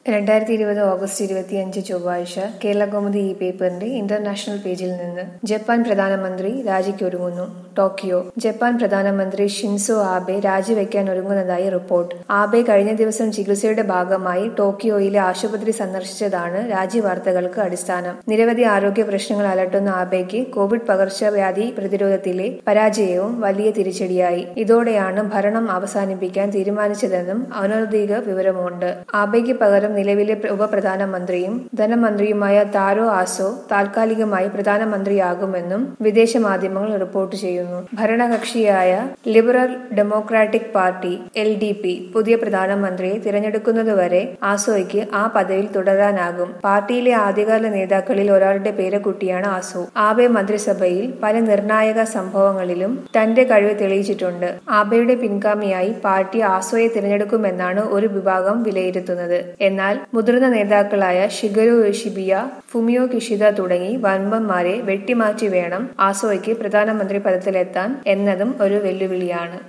രണ്ടായിരത്തി ഇരുപത് ഓഗസ്റ്റ് ഇരുപത്തിയഞ്ച് ചൊവ്വാഴ്ച കേരളകൗമുദി ഈ പേപ്പറിന്റെ ഇന്റർനാഷണൽ പേജിൽ നിന്ന് ജപ്പാൻ പ്രധാനമന്ത്രി രാജിക്കൊരുങ്ങുന്നു ടോക്കിയോ ജപ്പാൻ പ്രധാനമന്ത്രി ഷിൻസോ ആബെ രാജിവെക്കാൻ ഒരുങ്ങുന്നതായി റിപ്പോർട്ട് ആബെ കഴിഞ്ഞ ദിവസം ചികിത്സയുടെ ഭാഗമായി ടോക്കിയോയിലെ ആശുപത്രി സന്ദർശിച്ചതാണ് രാജ്യവാർത്തകൾക്ക് അടിസ്ഥാനം നിരവധി ആരോഗ്യ പ്രശ്നങ്ങൾ അലട്ടുന്ന ആബെയ്ക്ക് കോവിഡ് പകർച്ചവ്യാധി പ്രതിരോധത്തിലെ പരാജയവും വലിയ തിരിച്ചടിയായി ഇതോടെയാണ് ഭരണം അവസാനിപ്പിക്കാൻ തീരുമാനിച്ചതെന്നും അനൌദ്യോഗിക വിവരമുണ്ട് ആബെയ്ക്ക് പകരം നിലവിലെ ഉപപ്രധാനമന്ത്രിയും ധനമന്ത്രിയുമായ താരോ ആസോ താൽക്കാലികമായി പ്രധാനമന്ത്രിയാകുമെന്നും വിദേശ മാധ്യമങ്ങൾ റിപ്പോർട്ട് ചെയ്യുന്നു ഭരണകക്ഷിയായ liberal democratic party L D P പുതിയ പ്രധാനമന്ത്രിയെ തിരഞ്ഞെടുക്കുന്നതുവരെ ആസോയ്ക്ക് ആ പദവിയിൽ തുടരാനാകും പാർട്ടിയിലെ ആദ്യകാല നേതാക്കളിൽ ഒരാളുടെ പേരക്കുട്ടിയാണ് ആസോ ആബെ മന്ത്രിസഭയിൽ പല നിർണായക സംഭവങ്ങളിലും തന്റെ കഴിവ് തെളിയിച്ചിട്ടുണ്ട് ആബെയുടെ പിൻഗാമിയായി പാർട്ടി ആസോയെ തിരഞ്ഞെടുക്കുമെന്നാണ് ഒരു വിഭാഗം വിലയിരുത്തുന്നത് എന്നാൽ മുതിർന്ന നേതാക്കളായ ഷിഗരു ഷിബിയ ഫുമിയോ കിഷിദ തുടങ്ങി വൻപന്മാരെ വെട്ടിമാറ്റി വേണം ആസോയ്ക്ക് പ്രധാനമന്ത്രി പദത്തിലെത്താൻ എന്നതും ഒരു വെല്ലുവിളിയാണ്